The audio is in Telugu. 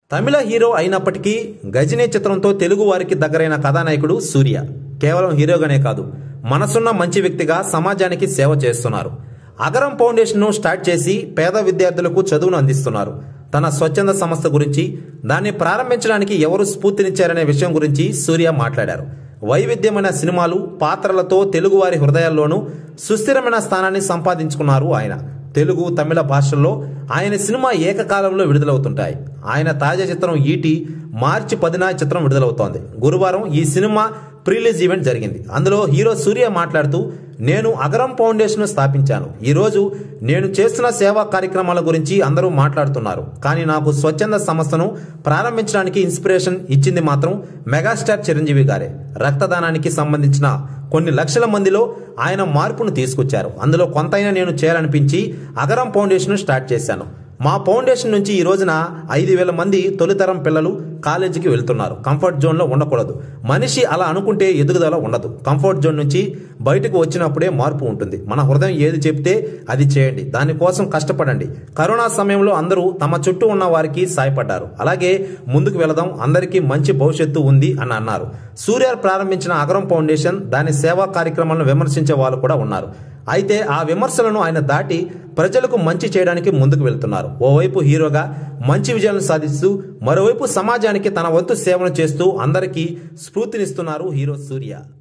తమిళ హీరో అయినప్పటికీ గజనీ చిత్రంతో తెలుగు వారికి దగ్గరైన కథానాయకుడు సూర్య కేవలం హీరోగానే కాదు మనసున్న మంచి వ్యక్తిగా సమాజానికి సేవ చేస్తున్నారు అగరం ఫౌండేషన్ను స్టార్ట్ చేసి పేద విద్యార్థులకు చదువును అందిస్తున్నారు తన స్వచ్ఛంద సంస్థ గురించి దాన్ని ప్రారంభించడానికి ఎవరు స్ఫూర్తినిచ్చారనే విషయం గురించి సూర్య మాట్లాడారు వైవిధ్యమైన సినిమాలు పాత్రలతో తెలుగువారి హృదయాల్లోనూ సుస్థిరమైన స్థానాన్ని సంపాదించుకున్నారు ఆయన తెలుగు తమిళ భాషల్లో ఆయన సినిమా ఏకకాలంలో విడుదలవుతుంటాయి ఆయన తాజా చిత్రం ఈటి మార్చి పదిన చిత్రం విడుదలవుతోంది గురువారం ఈ సినిమా ప్రీలీజ్ ఈవెంట్ జరిగింది అందులో హీరో సూర్య మాట్లాడుతూ నేను అగరం ఫౌండేషన్ స్థాపించాను ఈరోజు నేను చేస్తున్న సేవా కార్యక్రమాల గురించి అందరూ మాట్లాడుతున్నారు కానీ నాకు స్వచ్ఛంద సంస్థను ప్రారంభించడానికి ఇన్స్పిరేషన్ ఇచ్చింది మాత్రం మెగాస్టార్ చిరంజీవి గారే రక్తదానానికి సంబంధించిన కొన్ని లక్షల మందిలో ఆయన మార్పును తీసుకొచ్చారు అందులో కొంతైనా నేను చేయాలనిపించి అగరం ఫౌండేషన్ స్టార్ట్ చేశాను మా ఫౌండేషన్ నుంచి ఈ రోజున ఐదు వేల మంది తొలితరం పిల్లలు కాలేజీకి వెళ్తున్నారు కంఫర్ట్ జోన్లో ఉండకూడదు మనిషి అలా అనుకుంటే ఎదుగుదల ఉండదు కంఫర్ట్ జోన్ నుంచి బయటకు వచ్చినప్పుడే మార్పు ఉంటుంది మన హృదయం ఏది చెప్తే అది చేయండి దానికోసం కష్టపడండి కరోనా సమయంలో అందరూ తమ చుట్టూ ఉన్న వారికి సాయపడ్డారు అలాగే ముందుకు వెళదాం అందరికీ మంచి భవిష్యత్తు ఉంది అని అన్నారు సూర్య ప్రారంభించిన అగరం ఫౌండేషన్ దాని సేవా కార్యక్రమాలను విమర్శించే వాళ్ళు కూడా ఉన్నారు అయితే ఆ విమర్శలను ఆయన దాటి ప్రజలకు మంచి చేయడానికి ముందుకు వెళ్తున్నారు ఓవైపు హీరోగా మంచి విజయాలను సాధిస్తూ మరోవైపు సమాజానికి తన వంతు సేవను చేస్తూ అందరికీ స్ఫూర్తినిస్తున్నారు హీరో సూర్య